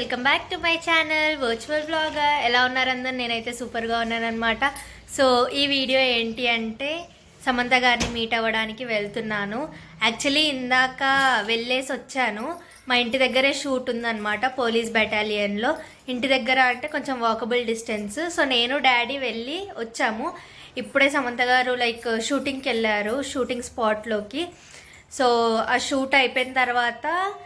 welcome back to my channel virtual blogger ఎలా ఉన్నారు అందరు నేనైతే సూపర్గా ఉన్నాను అనమాట సో ఈ వీడియో ఏంటి అంటే సమంత గారిని మీట్ అవ్వడానికి వెళ్తున్నాను యాక్చువల్లీ ఇందాక వెళ్ళేసి వచ్చాను మా ఇంటి దగ్గరే షూట్ ఉందన్నమాట పోలీస్ బెటాలియన్లో ఇంటి దగ్గర అంటే కొంచెం వాకబుల్ డిస్టెన్స్ సో నేను డాడీ వెళ్ళి వచ్చాము ఇప్పుడే సమంత గారు లైక్ షూటింగ్కి వెళ్ళారు షూటింగ్ స్పాట్లోకి సో ఆ షూట్ అయిపోయిన తర్వాత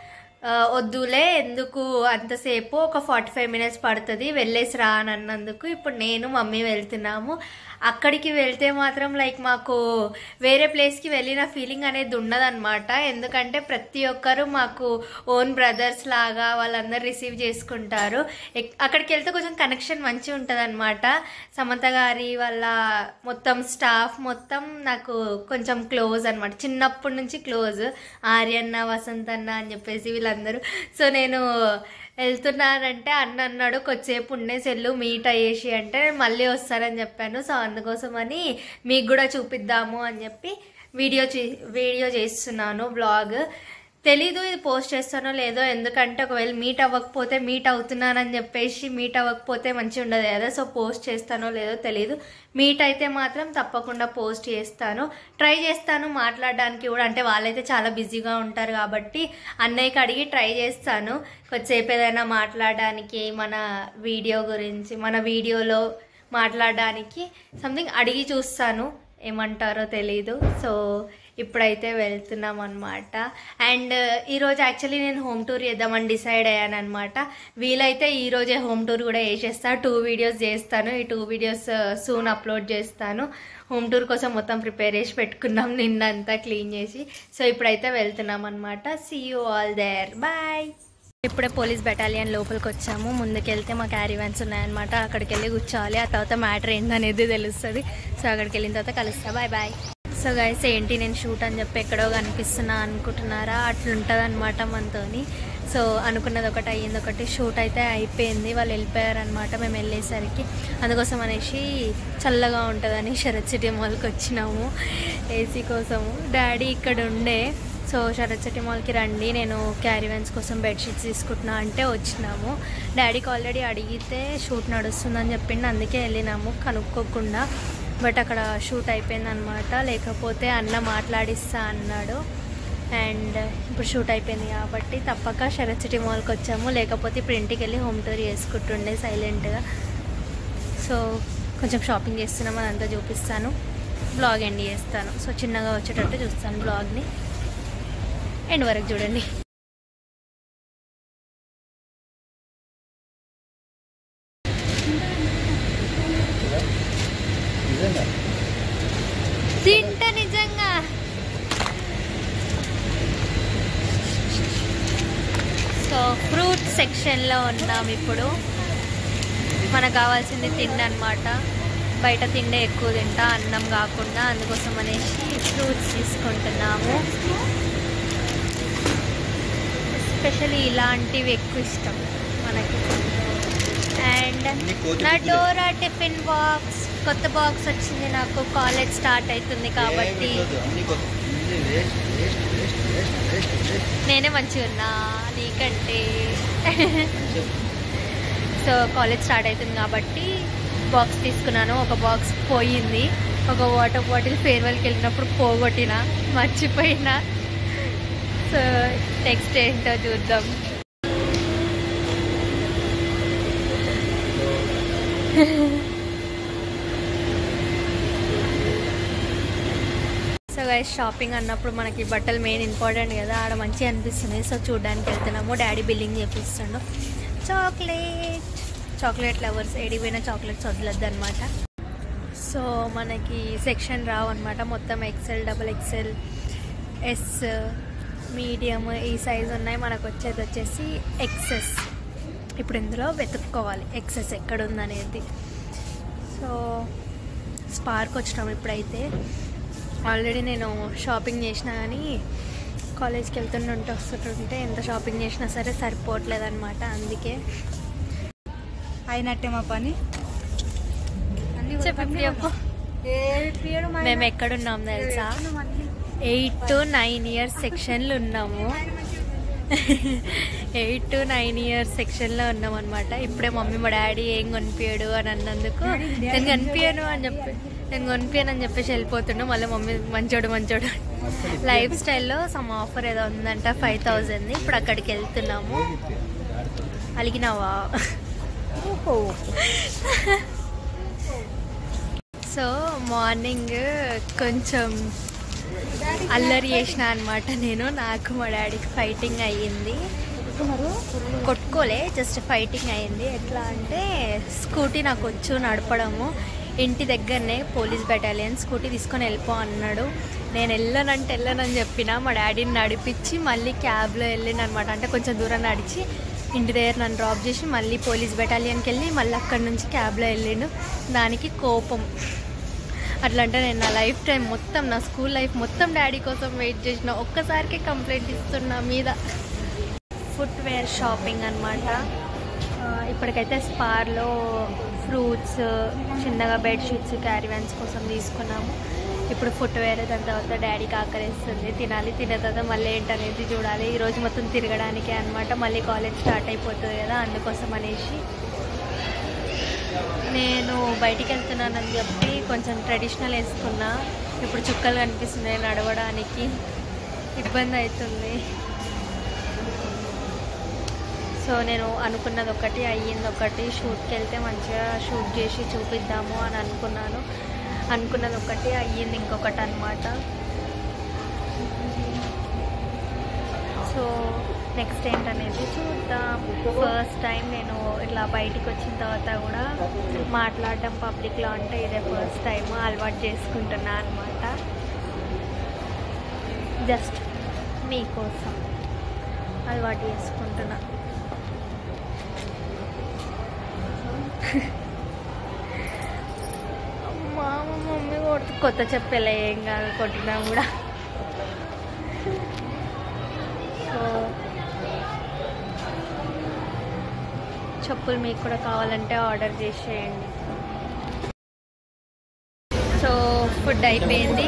ఆ, వద్దులే ఎందుకు అంతసేపు ఒక ఫార్టీ ఫైవ్ మినిట్స్ పడుతుంది వెళ్ళేసి రా అని అన్నందుకు ఇప్పుడు నేను మమ్మీ వెళ్తున్నాము అక్కడికి వెళ్తే మాత్రం లైక్ మాకు వేరే ప్లేస్కి వెళ్ళిన ఫీలింగ్ అనేది ఉండదన్నమాట ఎందుకంటే ప్రతి ఒక్కరు మాకు ఓన్ బ్రదర్స్ లాగా వాళ్ళందరూ రిసీవ్ చేసుకుంటారు ఎక్- అక్కడికి వెళ్తే కొంచెం కనెక్షన్ మంచిగా ఉంటుంది సమంత గారి వాళ్ళ మొత్తం స్టాఫ్ మొత్తం నాకు కొంచెం క్లోజ్ అనమాట చిన్నప్పటి నుంచి క్లోజ్ ఆర్యన్న వసంత్ అన్న అని చెప్పేసి వీళ్ళందరూ సో నేను వెళ్తున్నానంటే అన్న అన్నాడు కొద్దిసేపు ఉండేసి వెళ్ళు మీట్ అయ్యేసి అంటే నేను మళ్ళీ వస్తానని చెప్పాను సో అందుకోసమని మీకు కూడా చూపిద్దాము అని చెప్పి వీడియో చే వీడియో చేస్తున్నాను బ్లాగ్ తెలీదు ఇది పోస్ట్ చేస్తానో లేదో ఎందుకంటే ఒకవేళ మీట్ అవ్వకపోతే మీట్ అవుతున్నానని చెప్పేసి మీట్ అవ్వకపోతే మంచిగా ఉండదు కదా సో పోస్ట్ చేస్తానో లేదో తెలీదు మీట్ అయితే మాత్రం తప్పకుండా పోస్ట్ చేస్తాను ట్రై చేస్తాను మాట్లాడడానికి కూడా అంటే వాళ్ళైతే చాలా బిజీగా ఉంటారు కాబట్టి అన్నయ్యకి అడిగి ట్రై చేస్తాను కొద్దిసేపు ఏదైనా మాట్లాడడానికి మన వీడియో గురించి మన వీడియోలో మాట్లాడడానికి సంథింగ్ అడిగి చూస్తాను ఏమంటారో తెలీదు సో ఇప్పుడైతే వెళ్తున్నాం అనమాట అండ్ ఈరోజు యాక్చువల్లీ నేను హోమ్ టూర్ చేద్దామని డిసైడ్ అయ్యాను అనమాట వీలైతే ఈ రోజే హోమ్ టూర్ కూడా వేసేస్తా టూ వీడియోస్ చేస్తాను ఈ టూ వీడియోస్ సూన్ అప్లోడ్ చేస్తాను హోమ్ టూర్ కోసం మొత్తం ప్రిపేర్ చేసి పెట్టుకున్నాం నిన్నంతా క్లీన్ చేసి సో ఇప్పుడైతే వెళ్తున్నాం అనమాట see you all there bye ఇప్పుడే పోలీస్ బెటాలియన్ లోపలికి వచ్చాము ముందుకెళ్తే మా క్యారీ వ్యాన్స్ ఉన్నాయన్నమాట అక్కడికి వెళ్ళి కూర్చోవాలి ఆ తర్వాత మ్యాటర్ ఏందనేది తెలుస్తుంది సో అక్కడికి వెళ్ళిన తర్వాత కలుస్తా బాయ్ బాయ్ సో గైస్ ఏంటి నేను షూట్ అని చెప్పి ఎక్కడో కనిపిస్తున్నా అనుకుంటున్నారా అట్లుంటుంది అనమాట మనతోని సో అనుకున్నది ఒకటి అయ్యింది ఒకటి షూట్ అయితే అయిపోయింది వాళ్ళు వెళ్ళిపోయారనమాట మేము వెళ్ళేసరికి అందుకోసం అనేసి చల్లగా ఉంటుందని శరత్ సిటీ మాల్కి వచ్చినాము ఏసీ కోసము డాడీ ఇక్కడ ఉండే సో శరత్ సిటీ మాల్కి రండి నేను క్యారీ వ్యాన్స్ కోసం బెడ్షీట్స్ తీసుకుంటున్నా అంటే వచ్చినాము డాడీకి ఆల్రెడీ అడిగితే షూట్ నడుస్తుందని చెప్పిండు అందుకే వెళ్ళినాము కనుక్కోకుండా బట్ అక్కడ షూట్ అయిపోయింది అనమాట లేకపోతే అన్న మాట్లాడిస్తా అన్నాడు అండ్ ఇప్పుడు షూట్ అయిపోయింది కాబట్టి తప్పక శరత్ సిటీ మాల్కి వచ్చాము లేకపోతే ఇప్పుడు ఇంటికి వెళ్ళి హోమ్ టూర్ చేసుకుంటుండే సైలెంట్గా సో కొంచెం షాపింగ్ చేస్తున్నాం అదంతా చూపిస్తాను బ్లాగ్ ఎండ్ చేస్తాను సో చిన్నగా వచ్చేటట్టు చూస్తాను బ్లాగ్ని ఎండ్ వరకు చూడండి తింటా నిజంగా సో ఫ్రూట్ సెక్షన్లో ఉన్నాం ఇప్పుడు మనకు కావాల్సింది తిండి అనమాట బయట తిండే ఎక్కువ తింటా అన్నం కాకుండా అందుకోసం అనేసి ఫ్రూట్స్ తీసుకుంటున్నాము ఎస్పెషల్లీ ఇలాంటివి ఎక్కువ ఇష్టం మనకి అండ్ నా డోరా టిఫిన్ బాక్స్ కొత్త బాక్స్ వచ్చింది నాకు కాలేజ్ స్టార్ట్ అవుతుంది కాబట్టి నేనే మంచిగా ఉన్నా నీకంటే సో కాలేజ్ స్టార్ట్ అవుతుంది కాబట్టి బాక్స్ తీసుకున్నాను ఒక బాక్స్ పోయింది ఒక వాటర్ బాటిల్ ఫేర్వెల్కి వెళ్ళినప్పుడు పోగొట్టిన మర్చిపోయినా సో నెక్స్ట్ ఏంటో చూద్దాం సో గైస్ షాపింగ్ అన్నప్పుడు మనకి బట్టలు మెయిన్ ఇంపార్టెంట్ కదా ఆడ మంచిగా అనిపిస్తుంది సో చూడడానికి వెళ్తున్నాము డాడీ బిల్లింగ్ చేపిస్తుండు చాక్లెట్ చాక్లెట్ లవర్స్ ఏడిపోయిన చాక్లెట్స్ వదలద్దు అనమాట సో మనకి సెక్షన్ రావు అనమాట మొత్తం XL double XL S medium ఈ సైజ్ ఉన్నాయి మనకు వచ్చేది వచ్చేసి ఎక్సెస్ ఇప్పుడు ఇందులో వెతుక్కోవాలి ఎక్సెస్ ఎక్కడ ఉందనేది సో స్పార్క్ వచ్చినాం ఇప్పుడైతే ఆల్రెడీ నేను షాపింగ్ చేసినా కానీ కాలేజ్కి వెళ్తుంటే వస్తుంటుంటే ఎంత షాపింగ్ చేసినా సరే సరిపోవట్లేదు అనమాట అందుకే అయినట్టే మా పని అన్ని చెప్పు ఇప్పుడు చెప్పు మేము ఎక్కడున్నాం తెలుసా ఎయిట్ టు నైన్ ఇయర్స్ సెక్షన్లు ఉన్నాము ఎయిట్ టు నైన్ ఇయర్స్ సెక్షన్లో ఉన్నాం అనమాట ఇప్పుడే మమ్మీ మా డాడీ ఏం కొనిపించాడు అని అన్నందుకు నేను కనిపించాను అని చెప్పి నేను కొనిపించాను అని చెప్పేసి వెళ్ళిపోతున్నాం మళ్ళీ మమ్మీ మంచోడు మంచోడు లైఫ్ స్టైల్లో సమ్ ఆఫర్ ఏదో ఉందంట ఫైవ్ థౌజండ్ ఇప్పుడు అక్కడికి వెళ్తున్నాము అలిగినావా సో మార్నింగ్ కొంచెం అల్లరి చేసిన అనమాట నేను నాకు మా డాడీకి ఫైటింగ్ అయ్యింది కొట్టుకోలే జస్ట్ ఫైటింగ్ అయింది ఎట్లా అంటే స్కూటీ నాకు వచ్చు నడపడము ఇంటి దగ్గరనే పోలీస్ బెటాలియన్ స్కూటీ తీసుకొని వెళ్ళిపో అన్నాడు నేను వెళ్ళానంటే వెళ్ళానని చెప్పిన మా డాడీని నడిపించి మళ్ళీ క్యాబ్లో వెళ్ళిన అనమాట అంటే కొంచెం దూరం నడిచి ఇంటి దగ్గర నన్ను డ్రాప్ చేసి మళ్ళీ పోలీస్ బెటాలియన్కి వెళ్ళి మళ్ళీ అక్కడి నుంచి క్యాబ్లో వెళ్ళిండు దానికి కోపం అట్లా అంటే నేను నా లైఫ్ టైం మొత్తం నా స్కూల్ లైఫ్ మొత్తం డాడీ కోసం వెయిట్ చేసిన ఒక్కసారికి కంప్లైంట్ ఇస్తున్నా మీద ఫుట్వేర్ షాపింగ్ అనమాట ఇప్పటికైతే స్పార్లో ఫ్రూట్స్ చిన్నగా బెడ్షీట్స్ క్యారీవ్యాన్స్ కోసం తీసుకున్నాము ఇప్పుడు ఫుట్వేర్ దాని తర్వాత డాడీకి ఆకలిస్తుంది తినాలి తిన్న తర్వాత మళ్ళీ ఏంటనేది చూడాలి ఈరోజు మొత్తం తిరగడానికే అనమాట మళ్ళీ కాలేజ్ స్టార్ట్ అయిపోతుంది కదా అందుకోసం అనేసి నేను బయటికి వెళ్తున్నానని చెప్పి కొంచెం ట్రెడిషనల్ వేసుకున్నా ఇప్పుడు చుక్కలు కనిపిస్తున్నాయి నడవడానికి ఇబ్బంది అవుతుంది సో నేను అనుకున్నది ఒకటి అయ్యింది ఒకటి షూట్కి వెళ్తే మంచిగా షూట్ చేసి చూపిద్దాము అని అనుకున్నాను అనుకున్నది ఒకటి అయ్యింది ఇంకొకటి అనమాట సో నెక్స్ట్ ఏంటనేది చూద్దాం ఫస్ట్ టైం నేను ఇట్లా బయటికి వచ్చిన తర్వాత కూడా మాట్లాడడం పబ్లిక్లో అంటే ఇదే ఫస్ట్ టైం అలవాటు చేసుకుంటున్నా అనమాట జస్ట్ మీకోసం అలవాటు చేసుకుంటున్నా మా మమ్మీ కొడుతు కొత్త చెప్పలే ఏం కాదు కొట్టినా కూడా సో చెప్పులు మీకు కూడా కావాలంటే ఆర్డర్ చేసేయండి సో ఫుడ్ అయిపోయింది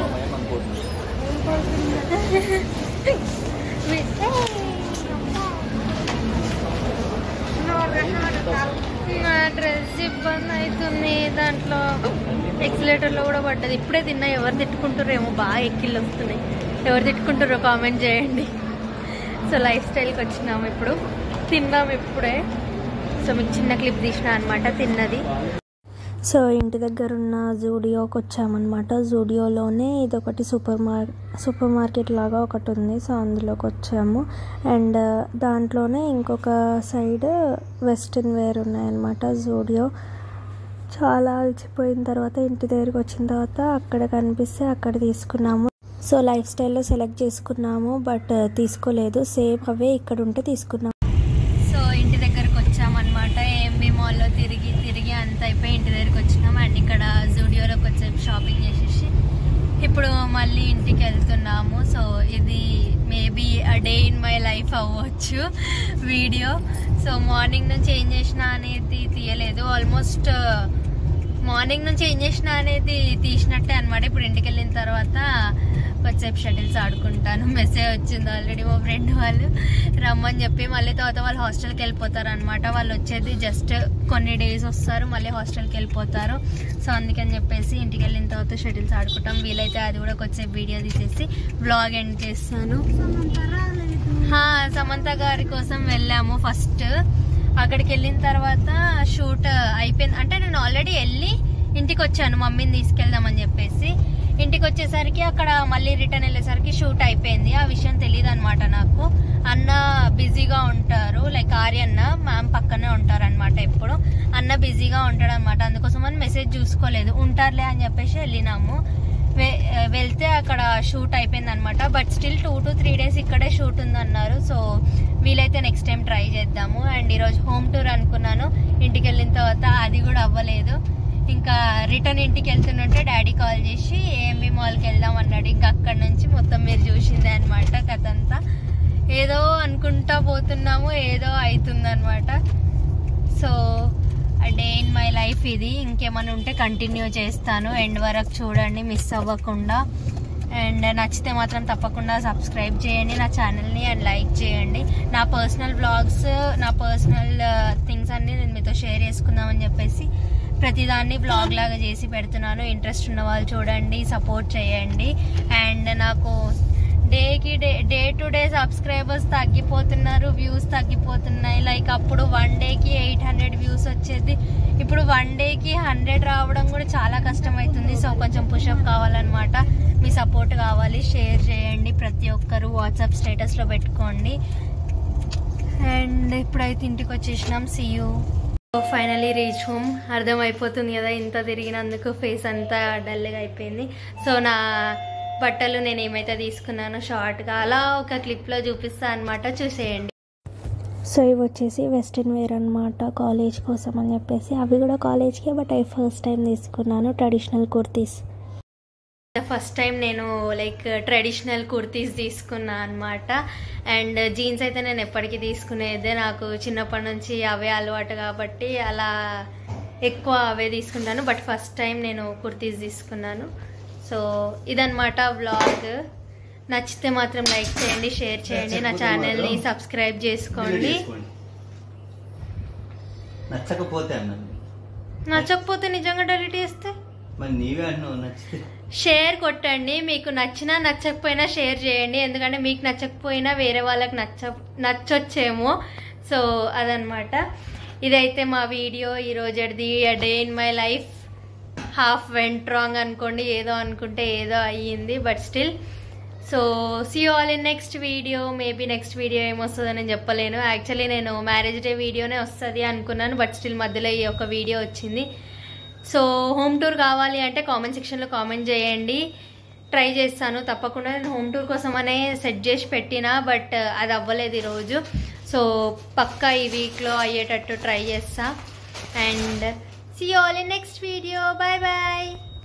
నా డ్రెస్ ఇబ్బంది అవుతుంది దాంట్లో ఎక్సిలేటర్లో కూడా పడ్డది ఇప్పుడే తిన్నా ఎవరు తిట్టుకుంటారేమో బాగా ఎక్కిళ్ళు వస్తున్నాయి ఎవరు తిట్టుకుంటారో కామెంట్ చేయండి సో లైఫ్ స్టైల్కి వచ్చినాము ఇప్పుడు తిన్నాము ఇప్పుడే సో మీకు చిన్న క్లిప్ తీసిన అనమాట తిన్నది సో ఇంటి దగ్గర ఉన్న జూడియోకి వచ్చామన్నమాట జూడియోలోనే ఇదొకటి సూపర్ మార్ సూపర్ మార్కెట్ లాగా ఒకటి ఉంది సో అందులోకి వచ్చాము అండ్ దాంట్లోనే ఇంకొక సైడ్ వెస్ట్రన్ వేర్ ఉన్నాయన్నమాట జూడియో చాలా అలసిపోయిన తర్వాత ఇంటి దగ్గరికి వచ్చిన తర్వాత అక్కడ కనిపిస్తే అక్కడ తీసుకున్నాము సో లైఫ్ స్టైల్లో సెలెక్ట్ చేసుకున్నాము బట్ తీసుకోలేదు సేమ్ అవే ఇక్కడ ఉంటే తీసుకున్నాము సో ఇంటి దగ్గరకు వచ్చామన్నమాట ఏఎంబి మాల్లో తిరిగి తిరిగి అంత అయిపోయి ఇంటి దగ్గరికి వచ్చినాం అండ్ ఇక్కడ జూడియోలోకి వచ్చే షాపింగ్ చేసేసి ఇప్పుడు మళ్ళీ ఇంటికి వెళ్తున్నాము సో ఇది maybe a day in my life అవ్వచ్చు వీడియో సో మార్నింగ్ నుంచి ఏం చేసినా అనేది తీయలేదు ఆల్మోస్ట్ మార్నింగ్ నుంచి ఏం చేసినా అనేది తీసినట్టే అనమాట ఇప్పుడు ఇంటికి వెళ్ళిన తర్వాత కొద్దిసేపు షటిల్స్ ఆడుకుంటాను మెసేజ్ వచ్చింది ఆల్రెడీ మా ఫ్రెండ్ వాళ్ళు రమ్మని చెప్పి మళ్ళీ తర్వాత వాళ్ళు హాస్టల్కి వెళ్ళిపోతారు అనమాట వాళ్ళు వచ్చేది జస్ట్ కొన్ని డేస్ వస్తారు మళ్ళీ హాస్టల్కి వెళ్ళిపోతారు సో అందుకని చెప్పేసి ఇంటికి వెళ్ళిన తర్వాత షటిల్స్ ఆడుకుంటాం వీలైతే అది కూడా కొద్దిసేపు వీడియో తీసేసి బ్లాగ్ ఎండ్ చేస్తాను హా, సమంత గారి కోసం వెళ్ళాము ఫస్ట్ అక్కడికి వెళ్ళిన తర్వాత షూట్ అయిపోయింది అంటే నేను ఆల్రెడీ వెళ్ళి ఇంటికి వచ్చాను మమ్మీని తీసుకెళ్దామని చెప్పేసి ఇంటికి వచ్చేసరికి అక్కడ మళ్ళీ రిటర్న్ వెళ్ళేసరికి షూట్ అయిపోయింది ఆ విషయం తెలియదు అనమాట నాకు అన్న బిజీగా ఉంటారు లైక్ ఆర్య అన్న మ్యామ్ పక్కనే ఉంటారు అనమాట ఎప్పుడు అన్న బిజీగా ఉంటాడు అనమాట అందుకోసం అని మెసేజ్ చూసుకోలేదు ఉంటారులే అని చెప్పేసి వెళ్ళినాము వె- వెళ్తే అక్కడ షూట్ అయిపోయింది అనమాట but still two to three days ఇక్కడే షూట్ ఉందన్నారు సో వీలైతే నెక్స్ట్ టైం ట్రై చేద్దాము అండ్ ఈరోజు హోమ్ టూర్ అనుకున్నాను ఇంటికి వెళ్ళిన తర్వాత అది కూడా అవ్వలేదు ఇంకా రిటర్న్ ఇంటికి వెళ్తున్నట్టే డాడీ కాల్ చేసి ఏఎంబి మాల్కి వెళ్దాం అన్నాడు ఇంకా అక్కడ నుంచి మొత్తం మీరు చూసిందే అనమాట కథ అంతా ఏదో అనుకుంటా పోతున్నాము ఏదో అవుతుంది అనమాట so day in my life ఇది ఇంకేమైనా ఉంటే కంటిన్యూ చేస్తాను ఎండ్ వరకు చూడండి మిస్ అవ్వకుండా అండ్ నచ్చితే మాత్రం తప్పకుండా సబ్స్క్రైబ్ చేయండి నా ఛానల్ని అండ్ లైక్ చేయండి నా పర్సనల్ బ్లాగ్స్ నా పర్సనల్ థింగ్స్ అన్ని నేను మీతో షేర్ చేసుకుందామని చెప్పేసి ప్రతిదాన్ని బ్లాగ్ లాగా చేసి పెడుతున్నాను ఇంట్రెస్ట్ ఉన్న వాళ్ళు చూడండి సపోర్ట్ చేయండి అండ్ నాకు డేకి day day to day subscribers తగ్గిపోతున్నారు వ్యూస్ తగ్గిపోతున్నాయి లైక్ అప్పుడు వన్ డేకి ఎయిట్ హండ్రెడ్ వ్యూస్ వచ్చేది ఇప్పుడు వన్ డేకి హండ్రెడ్ రావడం కూడా చాలా కష్టం అవుతుంది సో కొంచెం పుషప్ కావాలన్నమాట మీ సపోర్ట్ కావాలి షేర్ చేయండి ప్రతి ఒక్కరు వాట్సాప్ స్టేటస్లో పెట్టుకోండి అండ్ ఇప్పుడైతే ఇంటికి వచ్చేసినాం సియూ ఫైనలీ రీచ్ హోమ్ అర్థమైపోతుంది కదా ఇంత తిరిగినందుకు ఫేస్ అంతా డల్గా అయిపోయింది సో నా బట్టలు నేను ఏమైతే తీసుకున్నానో షార్ట్గా అలా ఒక క్లిప్లో చూపిస్తా అనమాట చూసేయండి సో ఇవి వచ్చేసి వెస్ట్రన్ వేర్ అనమాట కాలేజ్ కోసం అని చెప్పేసి అవి కూడా కాలేజ్కే బట్ అవి ఫస్ట్ టైం తీసుకున్నాను ట్రెడిషనల్ కుర్తీస్ ఫస్ట్ టైం నేను లైక్ ట్రెడిషనల్ కుర్తీస్ తీసుకున్నా అనమాట అండ్ జీన్స్ అయితే నేను ఎప్పటికీ తీసుకునేదే నాకు చిన్నప్పటి నుంచి అవే అలవాటు కాబట్టి అలా ఎక్కువ అవే తీసుకుంటాను బట్ ఫస్ట్ టైం నేను కుర్తీస్ తీసుకున్నాను సో ఇదన్నమాట వ్లాగ్ నచ్చితే మాత్రం లైక్ చేయండి షేర్ చేయండి నా ఛానల్ని సబ్స్క్రైబ్ చేసుకోండి నచ్చకపోతే అన్నాను నచ్చకపోతే నిజంగా డెలిట్ చేస్తే మరి నీవే అన్నావు నచ్చితే షేర్ కొట్టండి మీకు నచ్చినా నచ్చకపోయినా షేర్ చేయండి ఎందుకంటే మీకు నచ్చకపోయినా వేరే వాళ్ళకి నచ్చ నచ్చొచ్చేమో సో అదనమాట ఇదైతే మా వీడియో ఈరోజుది day in my life half went wrong అనుకోండి ఏదో అనుకుంటే ఏదో అయ్యింది but still so see all in next video maybe next video ఏమొస్తుందో నేను చెప్పలేను యాక్చువల్లీ నేను మ్యారేజ్ డే వీడియోనే వస్తుంది అనుకున్నాను బట్ స్టిల్ మధ్యలో ఈ ఒక వీడియో వచ్చింది సో హోమ్ టూర్ కావాలి అంటే కామెంట్ సెక్షన్లో కామెంట్ చేయండి ట్రై చేస్తాను తప్పకుండా నేను హోమ్ టూర్ కోసమనే సెట్ చేసి పెట్టినా బట్ అది అవ్వలేదు ఈరోజు సో పక్కా ఈ వీక్లో అయ్యేటట్టు ట్రై చేస్తా and see all in next video bye bye